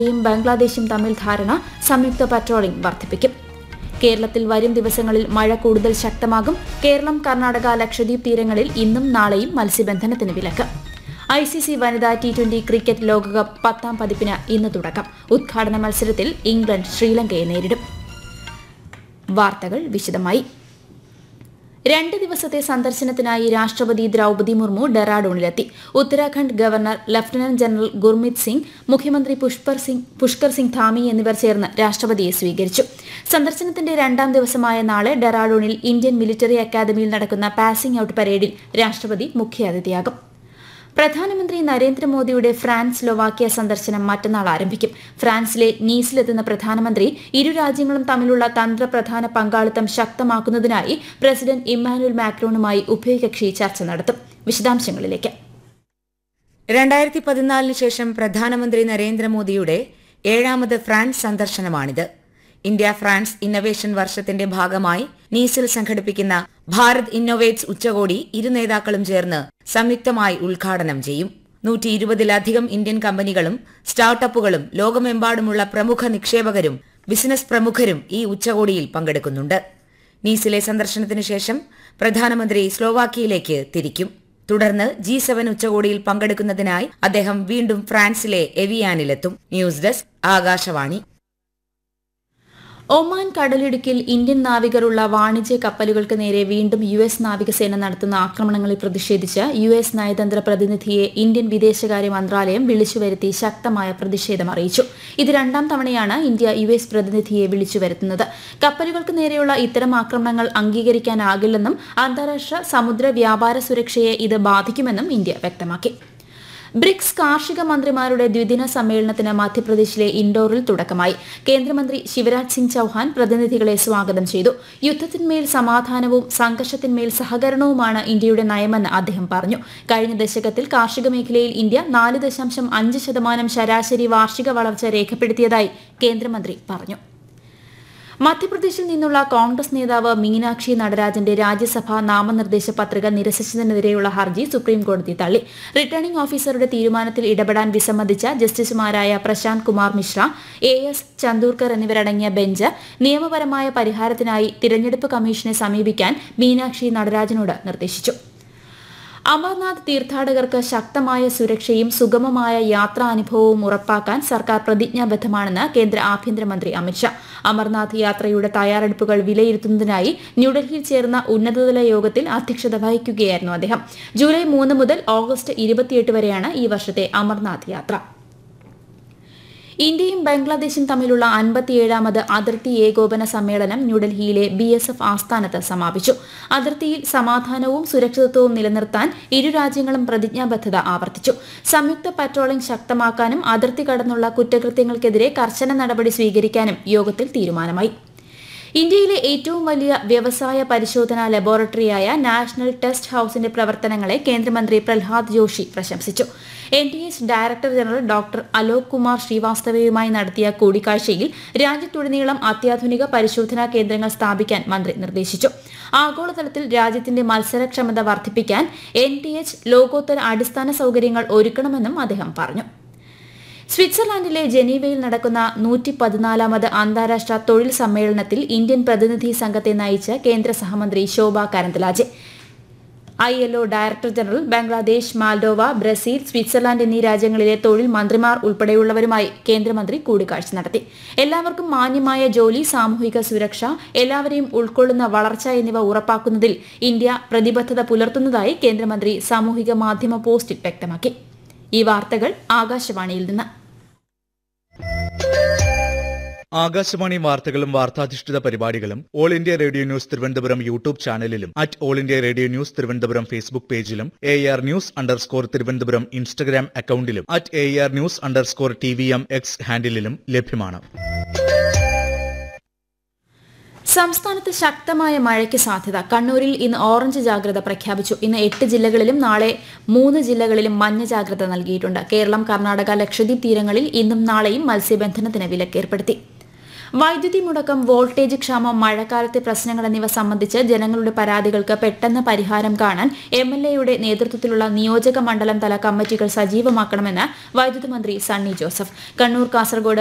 യും ബംഗ്ലാദേശും തമ്മിൽ ധാരണ സംയുക്ത പട്രോളിംഗ് വർദ്ധിപ്പിക്കും കേരളത്തിൽ വരും ദിവസങ്ങളിൽ മഴ കൂടുതൽ ശക്തമാകും കേരളം കർണാടക ലക്ഷദ്വീപ് തീരങ്ങളിൽ ഇന്നും നാളെയും മത്സ്യബന്ധനത്തിന് വിലക്ക് ഐ സി സി വനിതാ ടി ട്വന്റി ക്രിക്കറ്റ് ലോകകപ്പ് പത്താം പതിപ്പിന് ഇന്ന് തുടക്കം ഉദ്ഘാടന മത്സരത്തിൽ ഇംഗ്ലണ്ട് ശ്രീലങ്കയെ നേരിടും വാർത്തകൾ വിശദമായി രണ്ട് ദിവസത്തെ സന്ദർശനത്തിനായി രാഷ്ട്രപതി ദ്രൌപതി മുർമു ഡെറാഡൂണിലെത്തി Uttarakhand governor lieutenant general Gurmeet Singh മുഖ്യമന്ത്രി പുഷ്പർ സിംഗ് പുഷ്കർ സിംഗ് ധാമി എന്നിവർ ചേർന്ന് രാഷ്ട്രപതിയെ സ്വീകരിച്ചു സന്ദർശനത്തിന്റെ രണ്ടാം ദിവസമായ നാളെ ഡെറാഡൂണിൽ ഇന്ത്യൻ മിലിറ്ററി അക്കാദമിയിൽ നടക്കുന്ന പാസിംഗ് ഔട്ട് പരേഡിൽ രാഷ്ട്രപതി മുഖ്യാതിഥിയാകും പ്രധാനമന്ത്രി നരേന്ദ്രമോദിയുടെ ഫ്രാൻസ് സ്ലൊവാക്യ സന്ദർശനം മറ്റന്നാൾ ആരംഭിക്കും ഫ്രാൻസിലെ നീസിലെത്തുന്ന പ്രധാനമന്ത്രി ഇരു രാജ്യങ്ങളും തമ്മിലുള്ള തന്ത്രപ്രധാന പങ്കാളിത്തം ശക്തമാക്കുന്നതിനായി പ്രസിഡന്റ് ഇമ്മാനുവൽ മാക്രോണുമായി ഉഭയകക്ഷി ചർച്ച നടത്തും വിശദാംശങ്ങളിലേക്ക് രണ്ടായിരത്തി പതിനാലിന് ശേഷം പ്രധാനമന്ത്രി നരേന്ദ്രമോദിയുടെ ഏഴാമത് ഫ്രാൻസ് സന്ദർശനമാണിത് ഇന്ത്യ ഫ്രാൻസ് ഇന്നവേഷൻ വർഷത്തിന്റെ ഭാഗമായി നീസിൽ സംഘടിപ്പിക്കുന്ന ഭാരത് ഇന്നോവേറ്റ്സ് ഉച്ചകോടി ഇരു നേതാക്കളും ചേർന്ന് സംയുക്തമായി ഉദ്ഘാടനം ചെയ്യും നൂറ്റി ഇരുപതിലധികം ഇന്ത്യൻ കമ്പനികളും സ്റ്റാർട്ടപ്പുകളും ലോകമെമ്പാടുമുള്ള പ്രമുഖ നിക്ഷേപകരും ബിസിനസ് പ്രമുഖരും ഈ ഉച്ചകോടിയിൽ പങ്കെടുക്കുന്നുണ്ട് നീസിലെ സന്ദർശനത്തിന് ശേഷം പ്രധാനമന്ത്രി സ്ലോവാക്കിയയിലേക്ക് തിരിക്കും തുടർന്ന് ജി സെവൻ ഉച്ചകോടിയിൽ പങ്കെടുക്കുന്നതിനായി അദ്ദേഹം വീണ്ടും ഫ്രാൻസിലെ എവിയാനിലെത്തും ന്യൂസ് ഡെസ്ക് ആകാശവാണി ഒമാൻ കടലിടുക്കിൽ ഇന്ത്യൻ നാവികരുള്ള വാണിജ്യ കപ്പലുകൾക്ക് നേരെ വീണ്ടും യു എസ് നാവികസേന നടത്തുന്ന ആക്രമണങ്ങളിൽ പ്രതിഷേധിച്ച് യു എസ് നയതന്ത്ര പ്രതിനിധിയെ ഇന്ത്യൻ വിദേശകാര്യ മന്ത്രാലയം വിളിച്ചുവരുത്തി ശക്തമായ പ്രതിഷേധം അറിയിച്ചു ഇത് രണ്ടാം തവണയാണ് ഇന്ത്യ യു എസ് പ്രതിനിധിയെ വിളിച്ചുവരുത്തുന്നത് കപ്പലുകൾക്ക് നേരെയുള്ള ഇത്തരം ആക്രമണങ്ങൾ അംഗീകരിക്കാനാകില്ലെന്നും അന്താരാഷ്ട്ര സമുദ്ര വ്യാപാര സുരക്ഷയെ ഇത് ബാധിക്കുമെന്നും ഇന്ത്യ വ്യക്തമാക്കി ബ്രിക്സ് കാർഷിക മന്ത്രിമാരുടെ ദ്വിദിന സമ്മേളനത്തിന് മധ്യപ്രദേശിലെ ഇൻഡോറിൽ തുടക്കമായി കേന്ദ്രമന്ത്രി ശിവരാജ് സിംഗ് ചൌഹാൻ പ്രതിനിധികളെ സ്വാഗതം ചെയ്തു യുദ്ധത്തിന്മേൽ സമാധാനവും സംഘർഷത്തിന്മേൽ സഹകരണവുമാണ് ഇന്ത്യയുടെ നയമെന്ന് അദ്ദേഹം പറഞ്ഞു കഴിഞ്ഞ ദശകത്തിൽ കാർഷിക മേഖലയിൽ ഇന്ത്യ നാല് ദശാംശം അഞ്ച് ശതമാനം ശരാശരി വാർഷിക വളർച്ച രേഖപ്പെടുത്തിയതായി കേന്ദ്രമന്ത്രി പറഞ്ഞു മധ്യപ്രദേശിൽ നിന്നുള്ള കോൺഗ്രസ് നേതാവ് മീനാക്ഷി നടരാജന്റെ രാജ്യസഭാ നാമനിർദ്ദേശ പത്രിക നിരസിച്ചതിനെതിരെയുള്ള ഹർജി സുപ്രീംകോടതി തള്ളി റിട്ടേണിംഗ് ഓഫീസറുടെ തീരുമാനത്തിൽ ഇടപെടാൻ വിസമ്മതിച്ച ജസ്റ്റിസുമാരായ പ്രശാന്ത് കുമാർ മിശ്ര എ എസ് ചന്ദൂർക്കർ എന്നിവരടങ്ങിയ ബെഞ്ച് നിയമപരമായ പരിഹാരത്തിനായി തിരഞ്ഞെടുപ്പ് കമ്മീഷനെ സമീപിക്കാൻ മീനാക്ഷി നടരാജനോട് നിർദ്ദേശിച്ചു അമർനാഥ് തീർത്ഥാടകർക്ക് ശക്തമായ സുരക്ഷയും സുഗമമായ യാത്രാനുഭവവും ഉറപ്പാക്കാൻ സർക്കാർ പ്രതിജ്ഞാബദ്ധമാണെന്ന് കേന്ദ്ര ആഭ്യന്തരമന്ത്രി അമിത്ഷാ അമർനാഥ് യാത്രയുടെ തയ്യാറെടുപ്പുകൾ വിലയിരുത്തുന്നതിനായി ന്യൂഡൽഹിയിൽ ചേർന്ന ഉന്നതതല യോഗത്തിൽ അധ്യക്ഷത വഹിക്കുകയായിരുന്നു അദ്ദേഹം ജൂലൈ മൂന്ന് മുതൽ ഓഗസ്റ്റ് ഇരുപത്തിയെട്ട് വരെയാണ് ഈ വർഷത്തെ അമർനാഥ് യാത്ര ഇന്ത്യയും ബംഗ്ലാദേശും തമ്മിലുള്ള അൻപത്തിയേഴാമത് അതിർത്തി ഏകോപന സമ്മേളനം ന്യൂഡൽഹിയിലെ ബി എസ് എഫ് ആസ്ഥാനത്ത് സമാപിച്ചു അതിർത്തിയിൽ സമാധാനവും സുരക്ഷിതത്വവും നിലനിർത്താൻ ഇരു രാജ്യങ്ങളും പ്രതിജ്ഞാബദ്ധത ആവർത്തിച്ചു സംയുക്ത പട്രോളിംഗ് ശക്തമാക്കാനും അതിർത്തി കടന്നുള്ള കുറ്റകൃത്യങ്ങൾക്കെതിരെ കർശന നടപടി സ്വീകരിക്കാനും യോഗത്തിൽ തീരുമാനമായി ഇന്ത്യയിലെ ഏറ്റവും വലിയ വ്യവസായ പരിശോധനാ ലബോറട്ടറിയായ നാഷണൽ ടെസ്റ്റ് ഹൌസിന്റെ പ്രവർത്തനങ്ങളെ കേന്ദ്രമന്ത്രി പ്രഹ്ലാദ് ജോഷി പ്രശംസിച്ചു N T H director general doctor Alok Kumar ശ്രീവാസ്തവയുമായി നടത്തിയ കൂടിക്കാഴ്ചയിൽ രാജ്യത്തുടനീളം അത്യാധുനിക പരിശോധനാ കേന്ദ്രങ്ങൾ സ്ഥാപിക്കാൻ മന്ത്രി നിർദ്ദേശിച്ചു ആഗോളതലത്തിൽ രാജ്യത്തിന്റെ മത്സരക്ഷമത വർദ്ധിപ്പിക്കാൻ എൻ ടി എച്ച് ലോകോത്തര അടിസ്ഥാന സൌകര്യങ്ങൾ ഒരുക്കണമെന്നും അദ്ദേഹം പറഞ്ഞു സ്വിറ്റ്സർലാൻഡിലെ ജനീവയിൽ നടക്കുന്ന നൂറ്റി പതിനാലാമത് അന്താരാഷ്ട്ര തൊഴിൽ സമ്മേളനത്തിൽ ഇന്ത്യൻ പ്രതിനിധി സംഘത്തെ നയിച്ച് കേന്ദ്ര സഹമന്ത്രി Shobha Karandlaje I L O director general Bangladesh Moldova Brazil Switzerland എന്നീ രാജ്യങ്ങളിലെ തൊഴിൽ മന്ത്രിമാർ ഉൾപ്പെടെയുള്ളവരുമായി കേന്ദ്രമന്ത്രി കൂടിക്കാഴ്ച നടത്തി എല്ലാവർക്കും മാന്യമായ ജോലി സാമൂഹിക സുരക്ഷ എല്ലാവരെയും ഉൾക്കൊള്ളുന്ന വളർച്ച എന്നിവ ഉറപ്പാക്കുന്നതിൽ ഇന്ത്യ പ്രതിബദ്ധത പുലർത്തുന്നതായി കേന്ദ്രമന്ത്രി സാമൂഹിക മാധ്യമ പോസ്റ്റിൽ വ്യക്തമാക്കി ഈ വാർത്തകൾ ആകാശവാണിയിൽ നിന്ന് ആകാശവാണി വാർത്തകളും വാർത്താധിഷ്ഠിത പരിപാടികളും All India Radio News Thiruvananthapuram YouTube ചാനലിലും at All India Radio News Thiruvananthapuram Facebook പേജിലും A R news underscore Thiruvananthapuram Instagram അക്കൌണ്ടിലും at A R news underscore T V M X ഹാൻഡിലും ലഭ്യമാണ് സംസ്ഥാനത്ത് ശക്തമായ മഴയ്ക്ക് സാധ്യത കണ്ണൂരിൽ ഇന്ന് ഓറഞ്ച് ജാഗ്രത പ്രഖ്യാപിച്ചു ഇന്ന് എട്ട് ജില്ലകളിലും നാളെ മൂന്ന് ജില്ലകളിലും മഞ്ഞ ജാഗ്രത നൽകിയിട്ടുണ്ട് കേരളം കർണാടക ലക്ഷദ്വീപ് തീരങ്ങളിൽ ഇന്നും നാളെയും മത്സ്യബന്ധനത്തിന് വിലക്കേർപ്പെടുത്തി വൈദ്യുതി മുടക്കം വോൾട്ടേജ് ക്ഷാമം മഴക്കാലത്തെ പ്രശ്നങ്ങൾ എന്നിവ സംബന്ധിച്ച് ജനങ്ങളുടെ പരാതികൾക്ക് പെട്ടെന്ന് പരിഹാരം കാണാൻ എം എൽ എയുടെ നേതൃത്വത്തിലുള്ള നിയോജക മണ്ഡലം തല കമ്മിറ്റികൾ സജീവമാക്കണമെന്ന് വൈദ്യുതി മന്ത്രി സണ്ണി ജോസഫ് കണ്ണൂർ കാസർഗോഡ്